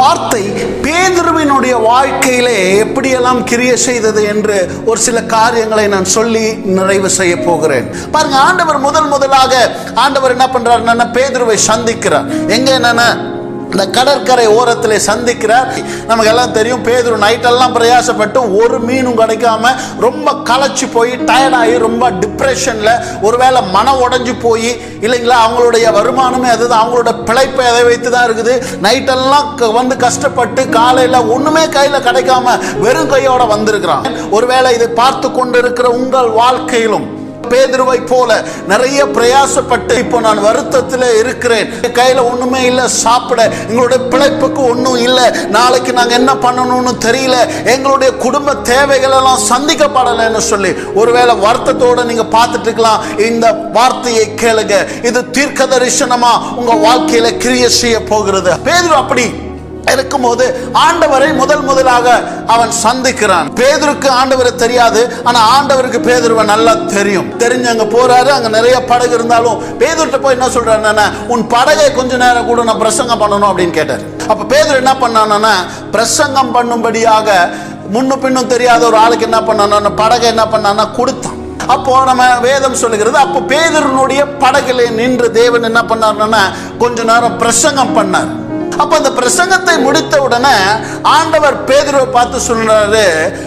வார்த்தை பேதுருவினுடைய வாழ்க்கையிலே எப்படியெல்லாம் கிரிய செய்தது என்று ஒரு சில காரியங்களை நான் சொல்லி நிறைவு செய்ய போகிறேன் பாருங்க ஆண்டவர் முதல் முதலாக ஆண்டவர் என்ன பண்றாருன்னா பேதுருவை சந்திக்கிறார் எங்க என்னன்னா இந்த கடற்கரை ஓரத்தில் சந்திக்கிறார் நமக்கு எல்லாம் தெரியும் பேதுரு நைட்டெல்லாம் பிரயாசப்பட்டு ஒரு மீனும் கிடைக்காம ரொம்ப களைச்சு போய் டயர்டாகி ரொம்ப டிப்ரெஷனில் ஒருவேளை மனம் உடைஞ்சு போய் இல்லைங்களா அவங்களுடைய வருமானமே அதுதான் அவங்களோட பிழைப்பு எதை வைத்து தான் இருக்குது நைட்டெல்லாம் க- வந்து கஷ்டப்பட்டு காலையில் ஒன்றுமே கையில் கிடைக்காம வெறும் கையோட வந்திருக்கிறான் ஒருவேளை இதை பார்த்து கொண்டு இருக்கிற உங்கள் வாழ்க்கையிலும் பேதுருவை போல நிறைய பிரயாசப்பட்டு இப்போ நான் வருத்தத்தில் இருக்கிறேன் என் கையில ஒண்ணுமே இல்லை சாப்பிட எங்களுடைய பிழைப்புக்கு ஒன்றும் இல்லை நாளைக்கு நாங்க என்ன பண்ணணும்னு தெரியல எங்களுடைய குடும்ப தேவைகள் எல்லாம் சந்திக்கப்படலைன்னு சொல்லி ஒருவேளை வருத்தத்தோட நீங்க பார்த்துட்டு இருக்கலாம் இந்த வார்த்தையை கேளுங்க இது தீர்க்க தரிசனமா உங்க வாழ்க்கையில கிரிய செய்ய போகிறது பேதுரு அப்படி இருக்கும்போது ஆண்டவரை முதல் முதலாக அவன் சந்திக்கிறான் பேதுருக்கு ஆண்டவரை தெரியாது ஆனா ஆண்டவருக்கு பேதுருவை நல்லா தெரியும் தெரிஞ்சு அங்க போறாரு அங்க நிறைய படகு இருந்தாலும் பேதுருட்ட போய் என்ன சொல்றாருன்னா உன் படகை கொஞ்ச நேரம் கூட நான் பிரசங்கம் பண்ணணும் அப்படின்னு கேட்டார் அப்ப பேதுரு என்ன பண்ணானா பிரசங்கம் பண்ணும்படியாக முன்னும் பின்னும் தெரியாத ஒரு ஆளுக்கு என்ன பண்ணானா படகை என்ன பண்ணானா கொடுத்தான் அப்போ நம்ம வேதம் சொல்லுகிறது அப்போ பேதருனுடைய படகிலே நின்று தேவன் என்ன பண்ணாருன்னா கொஞ்ச நேரம் பிரசங்கம் பண்ணார் அப்ப அந்த பிரசங்கத்தை முடித்த உடனே ஆண்டவர் பேதுருவை பார்த்து சொல்றாரு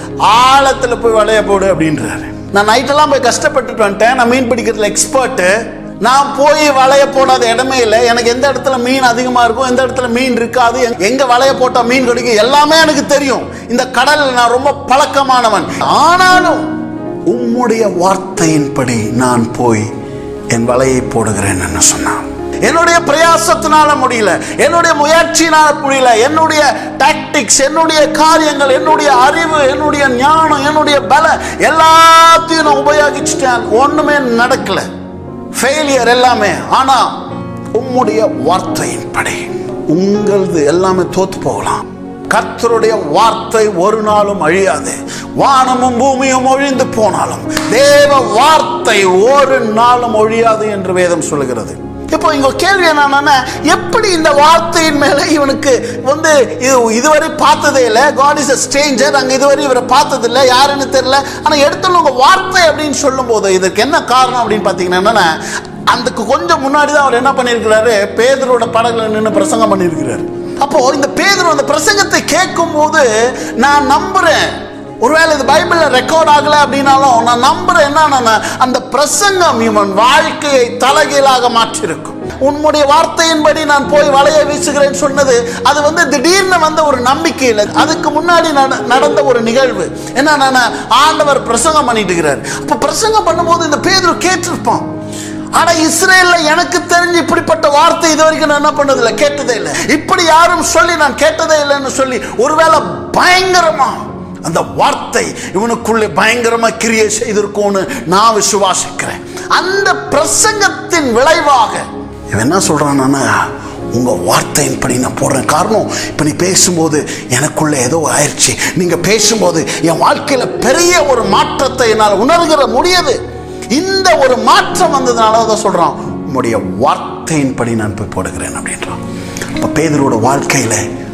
ஆழத்துல போய் வளைய போடு அப்படின்றாரு நான் நைட்டெல்லாம் போய் கஷ்டப்பட்டுட்டு வந்துட்டேன் நான் மீன் பிடிக்கிறதுல எக்ஸ்பர்ட்டு நான் போய் வளைய போடாத இடமே இல்லை எனக்கு எந்த இடத்துல மீன் அதிகமாக இருக்கும் எந்த இடத்துல மீன் இருக்காது எங்க- எங்க வளைய போட்டால் மீன் கிடைக்கும் எல்லாமே எனக்கு தெரியும் இந்த கடலில் நான் ரொம்ப பழக்கமானவன் ஆனாலும் உம்முடைய வார்த்தையின்படி நான் போய் என் வலையை போடுகிறேன் என்று சொன்னான் என்னுடைய பிரயாசத்தினால முடியல என்னுடைய முயற்சியினால முடியல என்னுடைய டாக்டிக்ஸ் என்னுடைய காரியங்கள் என்னுடைய அறிவு என்னுடைய ஞானம் என்னுடைய பல எல்லாத்தையும் நான் உபயோகிச்சுட்டேன் ஒண்ணுமே நடக்கல ஃபெயிலியர் எல்லாமே ஆனா உம்முடைய வார்த்தையின்படி உங்களது எல்லாமே தோத்து போகலாம் கர்த்தருடைய வார்த்தை ஒரு நாளும் அழியாது வானமும் பூமியும் ஒழிந்து போனாலும் தேவ வார்த்தை ஒரு நாளும் ஒழியாது என்று வேதம் சொல்லுகிறது இப்போ இங்க கேள்வி என்னன்னா எப்படி இந்த வார்த்தையின் மேல இவனுக்கு வந்து இது இதுவரை பார்த்ததே இல்லை காட் இஸ் a stranger அங்க இதுவரை இவரை பார்த்தது இல்லை யாருன்னு தெரியல ஆனா எடுத்துள்ள உங்க வார்த்தை அப்படின்னு சொல்லும்போது இதுக்கு என்ன காரணம் அப்படின்னு பார்த்தீங்கன்னா என்னன்னா அதுக்கு கொஞ்சம் முன்னாடி தான் அவர் என்ன பண்ணியிருக்கிறாரு பேதரோட படகுல நின்று பிரசங்கம் பண்ணியிருக்கிறாரு அப்போ இந்த பேதுரு அந்த பிரசங்கத்தை கேட்கும்போது நான் நம்புறேன் ஒருவேளை இது பைபிள்ல ரெக்கார்ட் ஆகல அப்படின்னாலும் நான் நம்புறேன் என்னன்னா அந்த பிரசங்கம் இவன் வாழ்க்கையை தலைகீழாக மாற்றிருக்கும் உன்னுடைய வார்த்தையின்படி நான் போய் வலையை வீசுகிறேன் சொன்னது அது வந்து திடீர்னு வந்த ஒரு நம்பிக்கை இல்லை அதுக்கு முன்னாடி நட- நடந்த ஒரு நிகழ்வு என்னன்னா ஆண்டவர் பிரசங்கம் பண்ணிட்டு இருக்கிறார் அப்ப பிரசங்கம் பண்ணும்போது இந்த பேதுரு கேட்டிருப்பான் ஆனா இஸ்ரேல்ல எனக்கு தெரிஞ்சு இப்படிப்பட்ட வார்த்தை இது வரைக்கும் நான் என்ன பண்ணதில்லை கேட்டதே இல்லை இப்படி யாரும் சொல்லி நான் கேட்டதே இல்லைன்னு சொல்லி ஒருவேளை பயங்கரமா அந்த வார்த்தை இவனுக்குள்ளே பயங்கரமா கிரியை செய்திருக்கும்னு நான் விசுவாசிக்கிறேன் அந்த பிரசங்கத்தின் விளைவாக இவன் என்ன சொல்றான்னா உங்க வார்த்தையின்படி நான் போடுறேன் காரணம் இப்ப நீ பேசும்போது எனக்குள்ள ஏதோ ஆயிடுச்சு நீங்க பேசும்போது என் வாழ்க்கையில பெரிய ஒரு மாற்றத்தை என்னால் உணர்கிற முடியுது இந்த ஒரு மாற்றம் வந்ததுனால தான் சொல்றான் உம்முடைய வார்த்தையின்படி நான் போய் போடுகிறேன் அப்படின்றான் அப்ப பேதரோட வாழ்க்கையில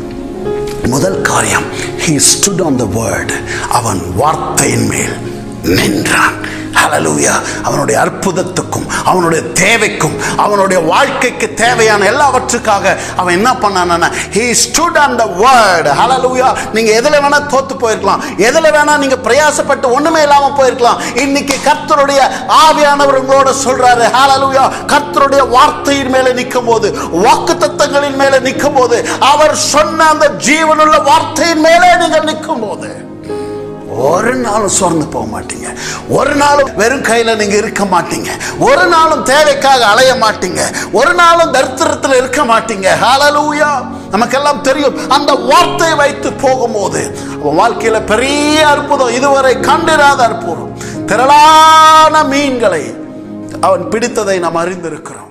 முதல் காரியம் he stood on the word அவன் வார்த்தையின் மேல் நின்றான் ஹalleluya அவனுடைய அற்புதத்துக்கும் அவனுடைய தேவைக்கும் அவனுடைய வாழ்க்கைக்கு தேவையான எல்லாவற்றுக்காக அவன் என்ன பண்ணானா he stood on the word ஹalleluya நீங்க எதுல வேணா தோத்து போயிருக்கலாம் எதுல வேணா நீங்க பிரயாசப்பட்டு ஒண்ணுமே இல்லாம போயிருக்கலாம் இன்னைக்கு கர்த்தருடைய ஆவியானவர் உங்களோட சொல்றாரு ஹalleluya கர்த்தருடைய வார்த்தையின் மேல நிற்கும் போது வாக்கு தத்தங்களின் மேல நிற்கும் போது அவர் சொன்ன அந்த ஜீவனுள்ள வார்த்தையின் மேலே நீங்கள் நிற்கும் போது ஒரு நாளும் சோர்ந்து போக மாட்டீங்க ஒரு நாளும் வெறும் கையில நீங்க இருக்க மாட்டீங்க ஒரு நாளும் தேவைக்காக அலைய மாட்டீங்க ஒரு நாளும் தரித்திரத்தில் இருக்க மாட்டீங்க ஹalleluya நமக்கெல்லாம் தெரியும் அந்த வார்த்தை வைத்து போகும்போது அவன் வாழ்க்கையில பெரிய அற்புதம் இதுவரை கண்டிராத அற்புதம் திரளான மீன்களை அவன் பிடித்ததை நாம் அறிந்திருக்கிறோம்